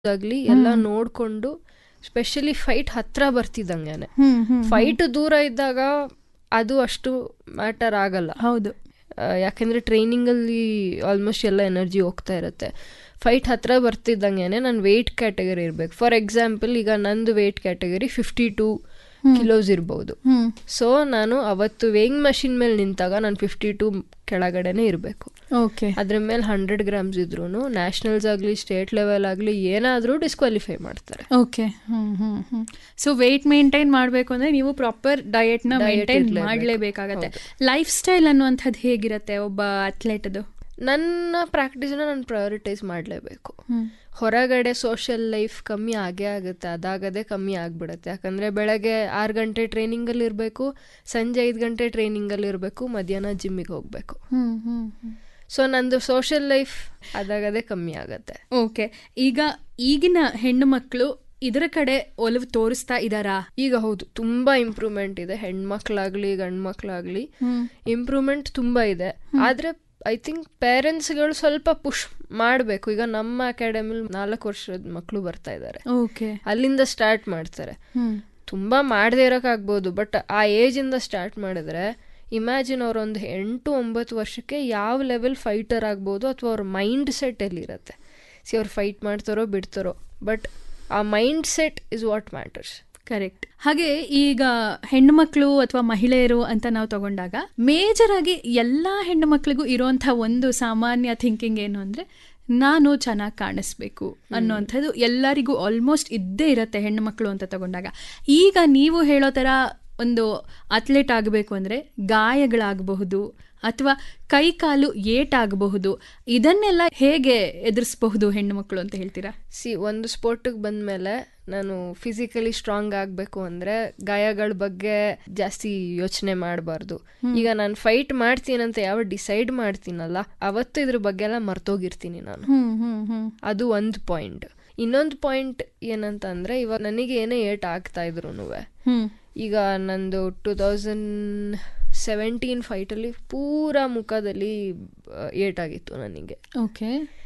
ಆಗ್ಲಿ ಎಲ್ಲ ನೋಡ್ಕೊಂಡು ಸ್ಪೆಷಲಿ ಫೈಟ್ ಹತ್ರ ಬರ್ತಿದ್ದಂಗೆನೆ ಹ್ಮ್ ಹ್ಮ್ ಫೈಟ್ ದೂರ ಇದ್ದಾಗ ಅದು ಅಷ್ಟು ಮ್ಯಾಟರ್ ಆಗಲ್ಲ ಹೌದು ಆ, ಯಾಕೆಂದ್ರೆ ಟ್ರೈನಿಂಗ್ ಅಲ್ಲಿ ಆಲ್ಮೋಸ್ಟ್ ಎಲ್ಲ ಎನರ್ಜಿ ಹೋಗ್ತಾ ಇರುತ್ತೆ ಫೈಟ್ ಹತ್ರ ಬರ್ತಿದ್ದಂಗೆನೆ ನಾನು ವೆಯ್ಟ್ ಕ್ಯಾಟಗರಿ ಇರ್ಬೇಕು ಫಾರ್ ಎಕ್ಸಾಂಪಲ್ ಈಗ ನಂದು weight category fifty two kilos ಇರ್ಬೋದು ಹ್ಮ್ ಸೊ ನಾನು ಅವತ್ತು ವೇಯಿಂಗ್ ಮಷಿನ್ ಮೇಲೆ ನಿಂತಾಗ ನಾನು ಫಿಫ್ಟಿ ಟೂ ಕೆಳಗಡೆನೆ ಇರಬೇಕು ಓಕೆ ಅದ್ರ ಮೇಲೆ ಹಂಡ್ರೆಡ್ ಗ್ರಾಮ್ಸ್ ಇದ್ರೂ ನ್ಯಾಷನಲ್ಸ್ ಆಗಲಿ ಸ್ಟೇಟ್ ಲೆವೆಲ್ ಆಗಲಿ ಏನಾದರೂ ಡಿಸ್ಕ್ವಾಲಿಫೈ ಮಾಡ್ತಾರೆ okay hmm hmm hmm so weight maintain ಮಾಡಬೇಕು ಅಂದ್ರೆ ನೀವು ಪ್ರಾಪರ್ ಡಯಟ್ ನ Diet ಮೇಂಟೈನ್ ಇರ್ಲೇಬೇಕು. ಮಾಡಲೇಬೇಕಾಗತ್ತೆ ಲೈಫ್ ಸ್ಟೈಲ್ ಅನ್ನುವಂಥದ್ದು ಹೇಗಿರತ್ತೆ ಒಬ್ಬ ಅಥ್ಲೆಟ್ದು ನನ್ನ ಪ್ರಾಕ್ಟೀಸ್ನ ನಾನು ಪ್ರಯಾರಿಟೈಸ್ ಮಾಡಲೇಬೇಕು ಹ್ಮ್ ಹೊರಗಡೆ ಸೋಷಿಯಲ್ ಲೈಫ್ ಕಮ್ಮಿ ಆಗೇ ಆಗುತ್ತೆ ಅದಾಗದೇ ಕಮ್ಮಿ ಆಗ್ಬಿಡುತ್ತೆ ಯಾಕಂದರೆ ಬೆಳಗ್ಗೆ ಆರು ಗಂಟೆ ಟ್ರೈನಿಂಗಲ್ಲಿ ಇರಬೇಕು ಸಂಜೆ ಐದು ಗಂಟೆ ಟ್ರೈನಿಂಗಲ್ಲಿ ಇರಬೇಕು ಮಧ್ಯಾಹ್ನ ಜಿಮ್ಮಿಗೆ ಹೋಗಬೇಕು ಹ್ಮ್ ಹ್ಮ್ ಹ್ಮ್ ಸೊ ನಂದು ಸೋಷಿಯಲ್ ಲೈಫ್ ಅದಾಗದೇ ಕಮ್ಮಿ ಆಗುತ್ತೆ ಓಕೆ ಈಗ ಈಗಿನ ಹೆಣ್ಣು ಮಕ್ಕಳು ಇದರ ಕಡೆ ಒಲವು ತೋರಿಸ್ತಾ ಇದಾರಾ ಈಗ ಹೌದು ತುಂಬಾ ಇಂಪ್ರೂವ್ಮೆಂಟ್ ಇದೆ ಹೆಣ್ಮಕ್ಳಾಗ್ಲಿ ಗಂಡು ಮಕ್ಳಾಗ್ಲಿ ಹ್ಮ್ ಇಂಪ್ರೂವ್ಮೆಂಟ್ ತುಂಬಾ ಇದೆ ಆದ್ರೆ ಐ ಥಿಂಕ್ ಪೇರೆಂಟ್ಸ್ಗಳು ಸ್ವಲ್ಪ ಪುಷ್ ಮಾಡಬೇಕು ಈಗ ನಮ್ಮ ಅಕಾಡೆಮಿಲಿ ನಾಲ್ಕು ವರ್ಷದ ಮಕ್ಕಳು ಬರ್ತಾ ಇದ್ದಾರೆ ಓಕೆ ಅಲ್ಲಿಂದ ಸ್ಟಾರ್ಟ್ ಮಾಡ್ತಾರೆ ಹ್ಮ್ ತುಂಬಾ ಮಾಡದೇ ಇರೋಕ್ಕಾಗ್ಬೋದು ಬಟ್ ಆ ಏಜಿಂದ ಸ್ಟಾರ್ಟ್ ಮಾಡಿದ್ರೆ ಇಮ್ಯಾಜಿನ್ ಅವ್ರೊಂದು ಎಂಟು ಒಂಬತ್ತು ವರ್ಷಕ್ಕೆ ಯಾವ ಲೆವೆಲ್ ಫೈಟರ್ ಆಗ್ಬೋದು ಅಥವಾ ಅವ್ರ ಮೈಂಡ್ ಸೆಟ್ ಎಲ್ಲಿರುತ್ತೆ ಸಿ ಅವ್ರು ಫೈಟ್ ಮಾಡ್ತಾರೋ ಬಿಡ್ತಾರೋ ಬಟ್ ಆ mindset is what matters correct ಹಾಗೆ ಈಗ ಹೆಣ್ಣು ಮಕ್ಕಳು ಅಥವಾ ಮಹಿಳೆಯರು ಅಂತ ನಾವು ತಗೊಂಡಾಗ ಮೇಜರ್ ಆಗಿ ಎಲ್ಲಾ ಹೆಣ್ಣು ಮಕ್ಕಳಿಗೂ ಇರುವಂತ ಒಂದು ಸಾಮಾನ್ಯ ಥಿಂಕಿಂಗ್ ಏನು ಅಂದ್ರೆ ನಾನು ಚೆನ್ನಾಗಿ ಕಾಣಿಸ್ಬೇಕು ಅನ್ನುವಂಥದ್ದು ಎಲ್ಲರಿಗೂ ಆಲ್ಮೋಸ್ಟ್ ಇದ್ದೇ ಇರುತ್ತೆ ಹೆಣ್ಣು ಮಕ್ಕಳು ಅಂತ ತಗೊಂಡಾಗ ಈಗ ನೀವು ಹೇಳೋ ತರ ಒಂದು ಅಥ್ಲೆಟ್ ಆಗಬೇಕು ಅಂದ್ರೆ ಗಾಯಗಳಾಗಬಹುದು ಅಥವಾ ಕೈ ಕಾಲು ಏಟಾಗಬಹುದು ಇದನ್ನೆಲ್ಲ ಹೇಗೆ ಎದುರಿಸಬಹುದು ಹೆಣ್ಣು ಮಕ್ಕಳು ಅಂತ ಹೇಳ್ತೀರಾ ಸಿ ಒಂದು ಸ್ಪೋರ್ಟಿಗೆ ಬಂದಮೇಲೆ ನಾನು ಫಿಸಿಕಲಿ ಸ್ಟ್ರಾಂಗ್ ಆಗಬೇಕು ಅಂದರೆ ಗಾಯಗಳ ಬಗ್ಗೆ ಜಾಸ್ತಿ ಯೋಚನೆ ಮಾಡಬಾರ್ದು ಈಗ ನಾನು ಫೈಟ್ ಮಾಡ್ತೀನಂತ ಯಾವ ಡಿಸೈಡ್ ಮಾಡ್ತೀನಲ್ಲ ಅವತ್ತು ಇದ್ರ ಬಗ್ಗೆ ಎಲ್ಲ ಮರ್ತೋಗಿರ್ತೀನಿ ನಾನು ಹ್ಮ್ ಹ್ಮ್ ಹ್ಮ್ ಅದು ಒಂದು ಪಾಯಿಂಟ್ ಇನ್ನೊಂದು ಪಾಯಿಂಟ್ ಏನಂತ ಅಂದರೆ ಇವಾಗ ನನಗೆ ಏನೇ ಏಟ್ ಆಗ್ತಾ ಇದ್ರು ಹ್ಮ್ ಈಗ ನಂದು ಟೂ ತೌಸಂಡ್ ಸೆವೆಂಟೀನ್ ಫೈಟಲ್ಲಿ ಪೂರಾ ಮುಖದಲ್ಲಿ ಆ, ಏಟಾಗಿತ್ತು ನನಗೆ ಓಕೆ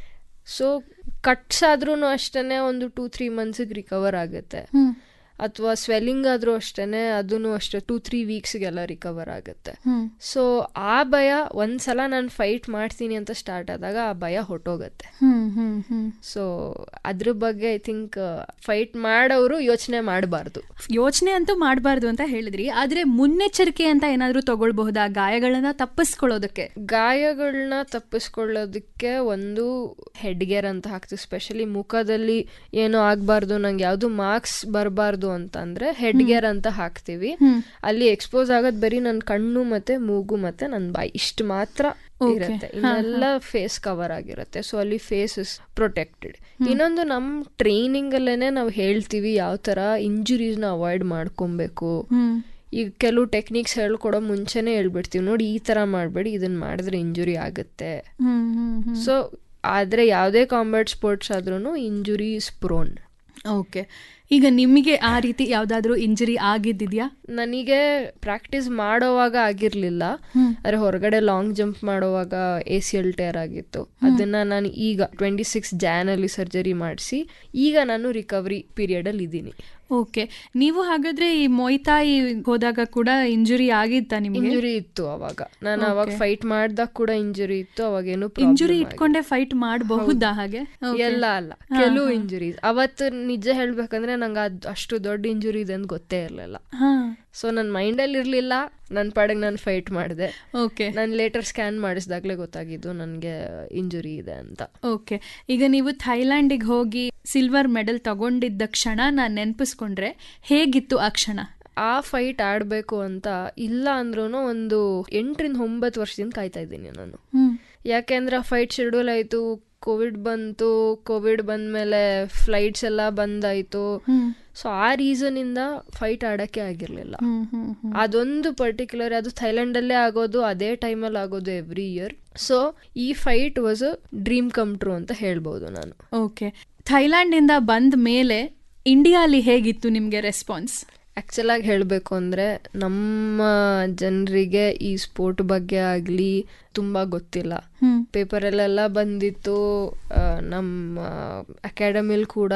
ಸೊ ಕಟ್ಸ್ ಆದ್ರೂ ಅಷ್ಟೇ ಒಂದು ಟೂ ತ್ರೀ ಮಂತ್ಸಿಗೆ ರಿಕವರ್ ಆಗುತ್ತೆ ಹ್ಮ್ ಅಥವಾ ಸ್ವೆಲ್ಲಿಂಗ್ ಆದರೂ ಅಷ್ಟೇ ಅದೂ ಅಷ್ಟೇ ಟೂ ತ್ರೀ ವೀಕ್ಸ್ಗೆಲ್ಲ ರಿಕವರ್ ಆಗುತ್ತೆ ಹ್ಮ್ ಸೊ ಆ ಭಯ ಒಂದ್ಸಲ ನಾನು ಫೈಟ್ ಮಾಡ್ತೀನಿ ಅಂತ ಸ್ಟಾರ್ಟ್ ಆದಾಗ ಆ ಭಯ ಹೊಟ್ಟೋಗುತ್ತೆ ಹ್ಮ್ ಹ್ಮ್ ಹ್ಮ್ ಸೊ ಅದ್ರ ಬಗ್ಗೆ ಐ ಥಿಂಕ್ ಫೈಟ್ ಮಾಡೋರು ಯೋಚನೆ ಮಾಡಬಾರ್ದು ಯೋಚನೆ ಅಂತೂ ಮಾಡಬಾರ್ದು ಅಂತ ಹೇಳಿದ್ರಿ ಆದ್ರೆ ಮುನ್ನೆಚ್ಚರಿಕೆ ಅಂತ ಏನಾದ್ರೂ ತಗೊಳ್ಬಹುದಾ ಗಾಯಗಳನ್ನ ತಪ್ಪಿಸ್ಕೊಳ್ಳೋದಕ್ಕೆ ಗಾಯಗಳನ್ನ ತಪ್ಪಿಸ್ಕೊಳ್ಳೋದಕ್ಕೆ ಒಂದು ಹೆಡ್ಗೇರ್ ಅಂತ ಹಾಕ್ತೀವಿ ಸ್ಪೆಷಲಿ ಮುಖದಲ್ಲಿ ಏನೂ ಆಗಬಾರ್ದು ನಂಗೆ ಯಾವುದು ಮಾರ್ಕ್ಸ್ ಬರಬಾರ್ದು ಅಂತಂದ್ರೆ ಹೆಡ್ಗೇರ್ ಅಂತ ಹಾಕ್ತೀವಿ ಹ್ಮ್. ಅಲ್ಲಿ ಎಕ್ಸ್ಪೋಸ್ ಆಗೋದು ಬರೀ ನನ್ನ ಕಣ್ಣು ಮತ್ತೆ ಮೂಗು ಮತ್ತೆ ನನ್ನ ಬಾಯಿ ಇಷ್ಟು ಮಾತ್ರ Okay. ಇರುತ್ತೆ ಇನ್ನೆಲ್ಲ ಫೇಸ್ ಕವರ್ ಆಗಿರುತ್ತೆ ಸೊ ಅಲ್ಲಿ ಫೇಸ್ ಇಸ್ ಪ್ರೊಟೆಕ್ಟೆಡ್ ಇನ್ನೊಂದು ನಮ್ಮ ಟ್ರೈನಿಂಗ್ ಅಲ್ಲೇನೆ ನಾವು ಹೇಳ್ತೀವಿ ಯಾವ ತರ ಇಂಜುರೀಸ್ನ ಅವಾಯ್ಡ್ ಮಾಡ್ಕೊಬೇಕು ಹ್ಮ್ ಈಗ ಕೆಲವು ಟೆಕ್ನಿಕ್ಸ್ ಹೇಳ್ಕೊಡೋ ಮುಂಚೆನೆ ಹೇಳ್ಬಿಡ್ತೀವಿ ನೋಡಿ ಈ ತರ ಮಾಡಬೇಡಿ ಇದನ್ನ ಮಾಡಿದ್ರೆ ಇಂಜುರಿ ಆಗುತ್ತೆ ಹ್ಮ್ ಹ್ಮ್ ಹ್ಮ್ ಸೊ ಆದ್ರೆ ಯಾವುದೇ ಕಾಂಬ್ಯಾಟ್ ಸ್ಪೋರ್ಟ್ಸ್ ಆದ್ರೂ ಇಂಜುರಿ ಇಸ್ ಪ್ರೋನ್ ಓಕೆ ಈಗ ನಿಮಗೆ ಆ ರೀತಿ ಯಾವ್ದಾದ್ರೂ ಇಂಜರಿ ಆಗಿದ್ದಿದ್ಯಾ ನನಗೆ ಪ್ರಾಕ್ಟೀಸ್ ಮಾಡೋವಾಗ ಆಗಿರ್ಲಿಲ್ಲ ಅರೆ ಹೊರಗಡೆ ಲಾಂಗ್ ಜಂಪ್ ಮಾಡೋವಾಗ ಎ ಸಿ ಎಲ್ ಟೇರ್ ಆಗಿತ್ತು ಅದನ್ನ ನಾನು ಈಗ ಟ್ವೆಂಟಿ ಸಿಕ್ಸ್ ಜಾನ್ ಅಲ್ಲಿ ಸರ್ಜರಿ ಮಾಡಿಸಿ ಈಗ ನಾನು ರಿಕವರಿ ಪೀರಿಯಡ್ ಅಲ್ಲಿ ಇದ್ದೀನಿ ಓಕೆ ನೀವು ಹಾಗಾದ್ರೆ ಈ ಮೊಯ್ತಾಯಿ ಹೋದಾಗ ಕೂಡ ಇಂಜುರಿ ಆಗಿತ್ತಾ ನಿಮ್ಗೆ ಇಂಜುರಿ ಇತ್ತು ಅವಾಗ ನಾನು ಅವಾಗ ಫೈಟ್ ಮಾಡ್ದಾಗ ಕೂಡ ಇಂಜುರಿ ಇತ್ತು ಅವಾಗ ಏನು ಇಂಜುರಿ ಇಟ್ಕೊಂಡೆ ಫೈಟ್ ಮಾಡಬಹುದಾ ಹಾಗೆ Okay. ಎಲ್ಲ ಅಲ್ಲ ಕೆಲವು ಇಂಜುರೀಸ್ ಅವತ್ತು ನಿಜ ಹೇಳ್ಬೇಕಂದ್ರೆ ನಂಗೆ ಅದು ಅಷ್ಟು ದೊಡ್ಡ ಇಂಜುರಿ ಇದೆ ಅಂತ ಗೊತ್ತೇ ಇರಲಿಲ್ಲ ಹಾ ಸೊ ನನ್ನ ಮೈಂಡಲ್ಲಿ ಇರಲಿಲ್ಲ ನನ್ನ ಪಾಡಿಗೆ ನಾನು ಫೈಟ್ ಮಾಡಿದೆ ಓಕೆ ನಾನು ಲೇಟರ್ ಸ್ಕ್ಯಾನ್ ಮಾಡಿಸಿದಾಗಲೇ ಗೊತ್ತಾಗಿದ್ದು ನನಗೆ ಇಂಜುರಿ ಇದೆ ಅಂತ ಓಕೆ ಈಗ ನೀವು ಥೈಲ್ಯಾಂಡಿಗೆ ಹೋಗಿ ಸಿಲ್ವರ್ ಮೆಡಲ್ ತಗೊಂಡಿದ್ದ ಕ್ಷಣ ನಾನು ನೆನಪಿಸ್ಕೊಂಡ್ರೆ ಹೇಗಿತ್ತು ಆ ಕ್ಷಣ ಆ ಫೈಟ್ ಆಡಬೇಕು ಅಂತ ಇಲ್ಲ ಅಂದ್ರೂ ಒಂದು ಎಂಟರಿಂದ ಒಂಬತ್ತು ವರ್ಷದಿಂದ ಕಾಯ್ತಾ ಇದ್ದೀನಿ ನಾನು ಯಾಕೆಂದ್ರೆ ಆ ಫೈಟ್ ಶೆಡ್ಯೂಲ್ ಆಯಿತು ಕೋವಿಡ್ ಬಂತು ಕೋವಿಡ್ ಬಂದಮೇಲೆ ಫ್ಲೈಟ್ಸ್ ಎಲ್ಲ ಬಂದಾಯಿತು ಸೊ ಆ ರೀಸನಿಂದ ಫೈಟ್ ಆಡೋಕ್ಕೆ ಆಗಿರಲಿಲ್ಲ ಅದೊಂದು ಪರ್ಟಿಕ್ಯುಲರ್ ಅದು ಥೈಲ್ಯಾಂಡಲ್ಲೇ ಆಗೋದು ಅದೇ ಟೈಮಲ್ಲಿ ಆಗೋದು ಎವ್ರಿ ಇಯರ್ ಸೊ ಈ fight was a dream come true ಅಂತ ಹೇಳ್ಬೋದು ನಾನು ಓಕೆ ಥೈಲ್ಯಾಂಡ್ ಇಂದ ಬಂದ ಮೇಲೆ ಇಂಡಿಯಾಲಿ ಹೇಗಿತ್ತು ನಿಮ್ಗೆ ರೆಸ್ಪಾನ್ಸ್ ಆ್ಯಕ್ಚುಲ್ ಆಗಿ ಹೇಳಬೇಕು ಅಂದರೆ ನಮ್ಮ ಜನರಿಗೆ ಈ ಸ್ಪೋರ್ಟ್ ಬಗ್ಗೆ ಆಗಲಿ ತುಂಬ ಗೊತ್ತಿಲ್ಲ ಹ್ಮ್ ಪೇಪರಲ್ಲೆಲ್ಲ ಬಂದಿತ್ತು ಆ, ನಮ್ಮ ಅಕಾಡೆಮಿಲಿ ಕೂಡ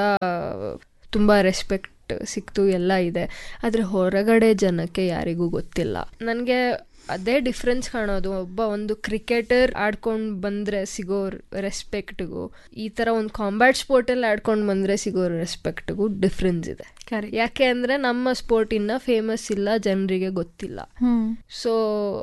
ತುಂಬ ರೆಸ್ಪೆಕ್ಟ್ ಸಿಕ್ತು ಎಲ್ಲ ಇದೆ ಆದರೆ ಹೊರಗಡೆ ಜನಕ್ಕೆ ಯಾರಿಗೂ ಗೊತ್ತಿಲ್ಲ ನನಗೆ ಅದೇ ಡಿಫ್ರೆನ್ಸ್ ಕಾಣೋದು ಒಬ್ಬ ಒಂದು ಕ್ರಿಕೆಟರ್ ಆಡ್ಕೊಂಡು ಬಂದರೆ ಸಿಗೋ ರೆಸ್ಪೆಕ್ಟ್ಗೂ ಈ ಥರ ಒಂದು ಕಾಂಬ್ಯಾಟ್ ಸ್ಪೋರ್ಟಲ್ಲಿ ಆಡ್ಕೊಂಡು ಬಂದರೆ ಸಿಗೋ ರೆಸ್ಪೆಕ್ಟ್ಗೂ ಡಿಫ್ರೆನ್ಸ್ ಇದೆ ಕರೆಕ್ಟ್ ಯಾಕೆ ಅಂದರೆ ನಮ್ಮ ಸ್ಪೋರ್ಟ್ ಇನ್ನ ಫೇಮಸ್ ಇಲ್ಲ ಜನರಿಗೆ ಗೊತ್ತಿಲ್ಲ ಹ್ಮ್ ಸೊ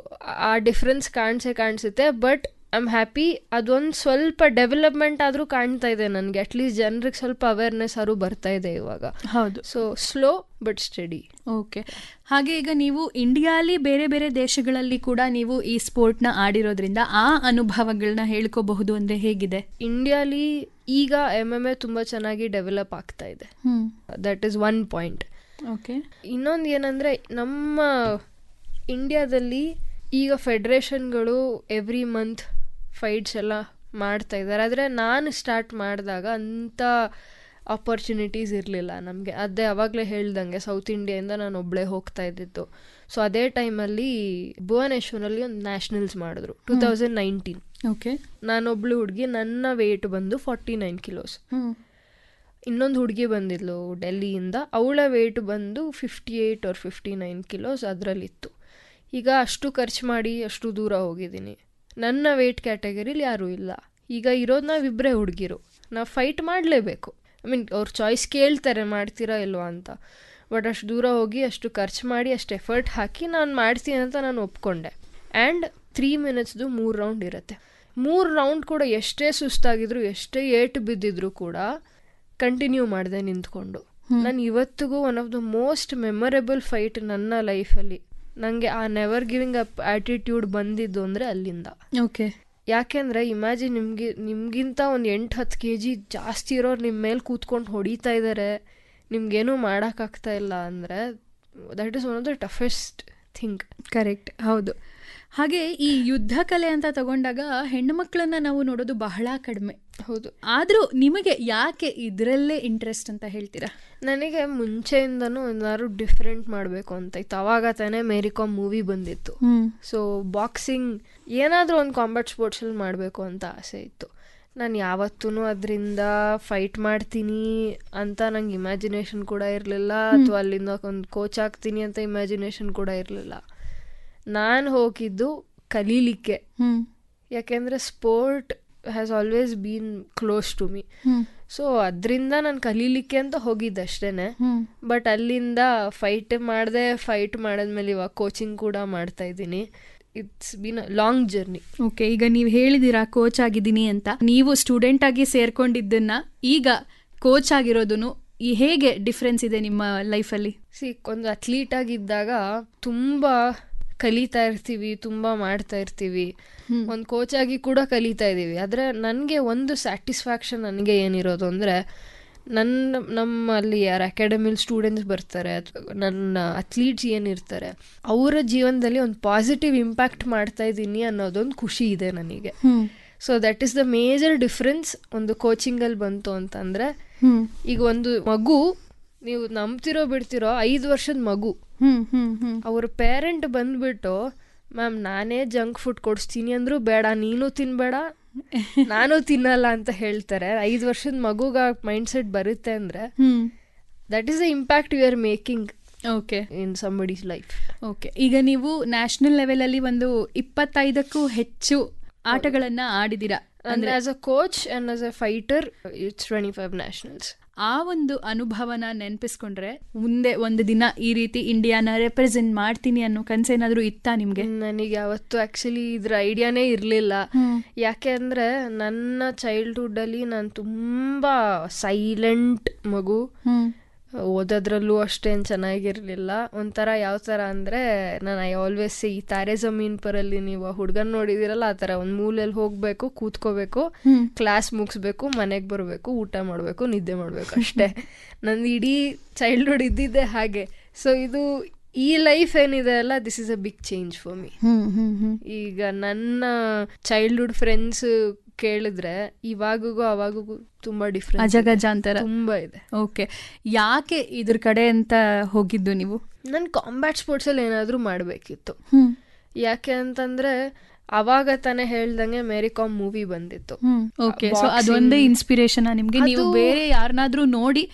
ಆ ಡಿಫ್ರೆನ್ಸ್ ಕಾಣಿಸೇ ಕಾಣಿಸುತ್ತೆ ಬಟ್ ಐ ಆಮ್ ಹ್ಯಾಪಿ ಅದೊಂದು ಸ್ವಲ್ಪ ಡೆವಲಪ್ಮೆಂಟ್ ಆದರೂ ಕಾಣ್ತಾ ಇದೆ ನನಗೆ ಅಟ್ಲೀಸ್ಟ್ ಜನರಿಗೆ ಸ್ವಲ್ಪ ಅವೇರ್ನೆಸ್ ಆದ್ರೂ ಬರ್ತಾ ಇದೆ ಇವಾಗ ಹೌದು so slow but steady okay ಹಾಗೆ ಈಗ ನೀವು ಇಂಡಿಯಾಲಿ ಬೇರೆ ಬೇರೆ ದೇಶಗಳಲ್ಲಿ ಕೂಡ ನೀವು ಈ ಸ್ಪೋರ್ಟ್ನ ಆಡಿರೋದ್ರಿಂದ ಆ ಅನುಭವಗಳನ್ನ ಹೇಳ್ಕೋಬಹುದು ಅಂದ್ರೆ ಹೇಗಿದೆ ಇಂಡಿಯಾಲಿ ಈಗ ಎಮ್ ಎಮ್ ಎ ತುಂಬ ಚೆನ್ನಾಗಿ ಡೆವಲಪ್ ಆಗ್ತಾ ಇದೆ hmm that is one point okay ಇನ್ನೊಂದು ಏನಂದರೆ ನಮ್ಮ ಇಂಡಿಯಾದಲ್ಲಿ ಈಗ ಫೆಡ್ರೇಷನ್ಗಳು ಎವ್ರಿ ಮಂತ್ ಫೈಟ್ಸ್ ಎಲ್ಲ ಮಾಡ್ತಾ ಇದ್ದಾರೆ ಆದರೆ ನಾನು ಸ್ಟಾರ್ಟ್ ಮಾಡಿದಾಗ ಅಂಥ ಆಪರ್ಚುನಿಟೀಸ್ ಇರಲಿಲ್ಲ ನಮಗೆ ಅದೇ ಅವಾಗಲೇ ಹೇಳ್ದಂಗೆ ಸೌತ್ ಇಂಡಿಯಾಯಿಂದ ನಾನು ಒಬ್ಬಳೇ ಹೋಗ್ತಾ ಇದ್ದಿದ್ದು ಸೊ ಅದೇ ಟೈಮಲ್ಲಿ ಭುವನೇಶ್ವರಲ್ಲಿ ಒಂದು ನ್ಯಾಷನಲ್ಸ್ ಮಾಡಿದ್ರು ಟೂ ತೌಸಂಡ್ ನೈನ್ಟೀನ್ ಓಕೆ ನಾನೊಬ್ಳು ಹುಡುಗಿ ನನ್ನ ವೆಯ್ಟ್ ಬಂದು ಫಾರ್ಟಿ ನೈನ್ ಕಿಲೋಸ್ ಹ್ಮ್ ಇನ್ನೊಂದು ಹುಡುಗಿ ಬಂದಿದ್ಲು ಡೆಲ್ಲಿಯಿಂದ ಅವಳ ವೆಯ್ಟ್ ಬಂದು fifty eight or fifty nine kilos ಅದರಲ್ಲಿತ್ತು ಈಗ ಅಷ್ಟು ಖರ್ಚು ಮಾಡಿ ಅಷ್ಟು ದೂರ ಹೋಗಿದ್ದೀನಿ ನನ್ನ ವೆಯ್ಟ್ ಕ್ಯಾಟಗರಿಲಿ ಯಾರೂ ಇಲ್ಲ ಈಗ ಇರೋದು ನಾವಿಬ್ಬರೇ ಹುಡುಗಿರು ನಾವು ಫೈಟ್ ಮಾಡಲೇಬೇಕು ಐ ಮೀನ್ ಅವ್ರ ಚಾಯ್ಸ್ ಕೇಳ್ತಾರೆ ಮಾಡ್ತೀರಾ ಇಲ್ವಾ ಅಂತ ಬಟ್ ಅಷ್ಟು ದೂರ ಹೋಗಿ ಅಷ್ಟು ಖರ್ಚು ಮಾಡಿ ಅಷ್ಟು ಎಫರ್ಟ್ ಹಾಕಿ ನಾನು ಮಾಡ್ತೀನಿ ಅಂತ ನಾನು ಒಪ್ಕೊಂಡೆ ಆ್ಯಂಡ್ ತ್ರೀ ಮಿನಿಟ್ಸ್ದು ಮೂರು ರೌಂಡ್ ಇರುತ್ತೆ ಮೂರು ರೌಂಡ್ ಕೂಡ ಎಷ್ಟೇ ಸುಸ್ತಾಗಿದ್ರು ಎಷ್ಟೇ ಏಟು ಬಿದ್ದಿದ್ರು ಕೂಡ ಕಂಟಿನ್ಯೂ ಮಾಡಿದೆ ನಿಂತ್ಕೊಂಡು ನಾನು ಇವತ್ತಿಗೂ one of the most memorable fight ನನ್ನ ಲೈಫಲ್ಲಿ ನನಗೆ ಆ ನೆವರ್ ಗಿವಿಂಗ್ ಅಪ್ ಆ್ಯಟಿಟ್ಯೂಡ್ ಬಂದಿದ್ದು ಅಂದರೆ ಅಲ್ಲಿಂದ ಓಕೆ ಯಾಕೆಂದರೆ ಇಮ್ಯಾಜಿನ್ ನಿಮಗೆ ನಿಮಗಿಂತ ಒಂದು ಎಂಟು ಹತ್ತು ಕೆ ಜಿ ಜಾಸ್ತಿ ಇರೋರು ನಿಮ್ಮ ಮೇಲೆ ಕೂತ್ಕೊಂಡು ಹೊಡಿತಾ ಇದ್ದಾರೆ ನಿಮ್ಗೇನೂ ಮಾಡೋಕ್ಕಾಗ್ತಾ ಇಲ್ಲ ಅಂದರೆ that is one of the toughest thing correct ಹೌದು ಹಾಗೆ ಈ ಯುದ್ಧ ಕಲೆ ಅಂತ ತಗೊಂಡಾಗ ಹೆಣ್ಣು ಮಕ್ಕಳನ್ನ ನಾವು ನೋಡೋದು ಬಹಳ ಕಡಿಮೆ ಹೌದು ಆದ್ರೂ ನಿಮಗೆ ಯಾಕೆ ಇದರಲ್ಲೇ ಇಂಟ್ರೆಸ್ಟ್ ಅಂತ ಹೇಳ್ತೀರಾ ನನಗೆ ಮುಂಚೆಯಿಂದನೂ ಏನಾದ್ರು ಡಿಫ್ರೆಂಟ್ ಮಾಡಬೇಕು ಅಂತ ಇತ್ತು ಅವಾಗ ತಾನೇ ಮೇರಿಕಾಮ್ ಮೂವಿ ಬಂದಿತ್ತು ಹ್ಮ್ ಸೊ ಬಾಕ್ಸಿಂಗ್ ಏನಾದರೂ ಒಂದು ಕಾಂಬ್ಯಾಟ್ ಸ್ಪೋರ್ಟ್ಸಲ್ಲಿ ಮಾಡಬೇಕು ಅಂತ ಆಸೆ ಇತ್ತು ನಾನು ಯಾವತ್ತೂ ಅದರಿಂದ ಫೈಟ್ ಮಾಡ್ತೀನಿ ಅಂತ ನಂಗೆ ಇಮ್ಯಾಜಿನೇಷನ್ ಕೂಡ ಇರಲಿಲ್ಲ ಅಥವಾ ಅಲ್ಲಿಂದ ಒಂದು ಕೋಚ್ ಆಗ್ತೀನಿ ಅಂತ ಇಮ್ಯಾಜಿನೇಷನ್ ಕೂಡ ಇರಲಿಲ್ಲ ನಾನು ಹೋಗಿದ್ದು ಕಲೀಲಿಕ್ಕೆ ಹ್ಮ್ ಯಾಕೆಂದರೆ sport has always been close to me hmm so ಅದರಿಂದ ನಾನು ಕಲೀಲಿಕ್ಕೆ ಅಂತ ಹೋಗಿದ್ದಷ್ಟೇ ಹ್ಮ್ ಬಟ್ ಅಲ್ಲಿಂದ ಫೈಟ್ ಮಾಡಿದೆ ಫೈಟ್ ಮಾಡಿದ್ಮೇಲೆ ಇವಾಗ ಕೋಚಿಂಗ್ ಕೂಡ ಮಾಡ್ತಾ ಇದ್ದೀನಿ it's been a long journey okay ಈಗ ನೀವು ಹೇಳಿದಿರಾ ಕೋಚ್ ಆಗಿದ್ದೀನಿ ಅಂತ ನೀವು ಸ್ಟೂಡೆಂಟ್ ಆಗಿ ಸೇರ್ಕೊಂಡಿದ್ದನ್ನ ಈಗ ಕೋಚ್ ಆಗಿರೋದನ್ನು ಈ ಹೇಗೆ ಡಿಫ್ರೆನ್ಸ್ ಇದೆ ನಿಮ್ಮ ಲೈಫಲ್ಲಿ ಸಿ ಒಂದು ಅಥ್ಲೀಟ್ ಆಗಿದ್ದಾಗ ತುಂಬ ಕಲಿತಾ ಇರ್ತೀವಿ ತುಂಬ ಮಾಡ್ತಾ ಇರ್ತೀವಿ ಒಂದು ಕೋಚ್ ಆಗಿ ಕೂಡ ಕಲಿತಾ ಇದ್ದೀವಿ ಆದರೆ ನನಗೆ ಒಂದು ಸ್ಯಾಟಿಸ್ಫ್ಯಾಕ್ಷನ್ ನನಗೆ ಏನಿರೋದು ಅಂದರೆ ನನ್ನ ನಮ್ಮಲ್ಲಿ ಯಾರು ಅಕಾಡೆಮಿಲಿ ಸ್ಟೂಡೆಂಟ್ಸ್ ಬರ್ತಾರೆ ಅಥ್ವಾ ನನ್ನ ಅಥ್ಲೀಟ್ಸ್ ಏನಿರ್ತಾರೆ ಅವರ ಜೀವನದಲ್ಲಿ ಒಂದು ಪಾಸಿಟಿವ್ ಇಂಪ್ಯಾಕ್ಟ್ ಮಾಡ್ತಾ ಇದ್ದೀನಿ ಅನ್ನೋದೊಂದು ಖುಷಿ ಇದೆ ನನಗೆ hmm so that is the major difference ಒಂದು ಕೋಚಿಂಗಲ್ಲಿ ಬಂತು ಅಂತಂದರೆ ಹ್ಮ್ ಈಗ ಒಂದು ಮಗು ನೀವು ನಂಬ್ತಿರೋ ಬಿಡ್ತಿರೋ ಐದು ವರ್ಷದ ಮಗು ಹ್ಮ್ ಹ್ಮ್ ಹ್ಮ್ ಅವ್ರ ಪೇರೆಂಟ್ ಬಂದ್ಬಿಟ್ಟು ಮ್ಯಾಮ್ ನಾನೇ ಜಂಕ್ ಫುಡ್ ಕೊಡಿಸ್ತೀನಿ ಅಂದ್ರು ಬೇಡ ನೀನು ತಿನ್ಬೇಡ ನಾನು ತಿನ್ನಲ್ಲ ಅಂತ ಹೇಳ್ತಾರೆ ಐದು ವರ್ಷದ ಮಗುಗ ಮೈಂಡ್ ಸೆಟ್ ಬರುತ್ತೆ ಅಂದ್ರೆ hmm that is the impact you are making okay in somebody's life okay ಈಗ ನೀವು ನ್ಯಾಷನಲ್ ಲೆವೆಲಲ್ಲಿ ಒಂದು ಇಪ್ಪತ್ತೈದಕ್ಕೂ ಹೆಚ್ಚು ಆಟಗಳನ್ನ ಆಡಿದಿರಾ ಅಂದ್ರೆ as a coach and as a fighter it's twenty five nationals ಆ ಒಂದು ಅನುಭವನ ನೆನಪಿಸ್ಕೊಂಡ್ರೆ ಮುಂದೆ ಒಂದು ದಿನ ಈ ರೀತಿ ಇಂಡಿಯಾನ ರೆಪ್ರೆಸೆಂಟ್ ಮಾಡ್ತೀನಿ ಅನ್ನೋ ಕನ್ಸೇನಾದ್ರೂ ಇತ್ತಾ ನಿಮ್ಗೆ ನನಗೆ ಯಾವತ್ತು ಆಕ್ಚುಲಿ ಇದ್ರ ಐಡಿಯಾನೇ ಇರಲಿಲ್ಲ ಯಾಕೆ ಅಂದರೆ ನನ್ನ ಚೈಲ್ಡ್ಹುಡ್ಡಲ್ಲಿ ನಾನು ತುಂಬ ಸೈಲೆಂಟ್ ಮಗು ಓದೋದ್ರಲ್ಲೂ ಅಷ್ಟೇನು ಚೆನ್ನಾಗಿರಲಿಲ್ಲ ಒಂಥರ ಯಾವ ಥರ ಅಂದರೆ ನಾನು ಐ ಆಲ್ವೇಸ್ ಈ ತಾರೆ ಜಮೀನ್ ಪರಲ್ಲಿ ನೀವು ಹುಡುಗನ್ ನೋಡಿದಿರಲ್ಲ ಆ ಥರ ಒಂದು ಮೂಲೆಯಲ್ಲಿ ಹೋಗಬೇಕು ಕೂತ್ಕೋಬೇಕು ಕ್ಲಾಸ್ ಮುಗಿಸ್ಬೇಕು ಮನೆಗೆ ಬರಬೇಕು ಊಟ ಮಾಡಬೇಕು ನಿದ್ದೆ ಮಾಡಬೇಕು ಅಷ್ಟೇ ನಂದು ಇಡೀ ಚೈಲ್ಡ್ಹುಡ್ ಇದ್ದಿದ್ದೆ ಹಾಗೆ ಸೊ ಇದು ಈ ಲೈಫ್ ಏನಿದೆ ಅಲ್ಲ this is a big change for me ಈಗ ನನ್ನ ಚೈಲ್ಡ್ಹುಡ್ ಫ್ರೆಂಡ್ಸ್ ಕೇಳಿದ್ರೆ ಇವಾಗೂ ಅವಾಗೂ ತುಂಬಾ ಡಿಫ್ರೆನ್ಸ್ ಅಜಗಜಾಂತರ ತುಂಬಾ ಇದೆ ಓಕೆ ಯಾಕೆ ಇದ್ರ ಕಡೆ ಅಂತ ಹೋಗಿದ್ದು ನೀವು ನನ್ ಕಾಂಬ್ಯಾಟ್ ಸ್ಪೋರ್ಟ್ಸ್ ಅಲ್ಲಿ ಏನಾದ್ರೂ ಮಾಡ್ಬೇಕಿತ್ತು ಹ್ಮ್ ಯಾಕೆ ಅಂತಂದ್ರೆ ಅವಾಗ ತಾನೇ ಹೇಳ್ದಂಗೆ ಮೇರಿ ಕಾಮ್ ಮೂವಿ ಬಂದಿತ್ತು ಓಕೆ ಸೊ ಅದೊಂದೇ ಇನ್ಸ್ಪಿರೇಷನ್ ನಿಮ್ಗೆ ನೀವು ಅದು- ಬೇರೆ ಯಾರನ್ನಾದ್ರೂ ನೋಡಿ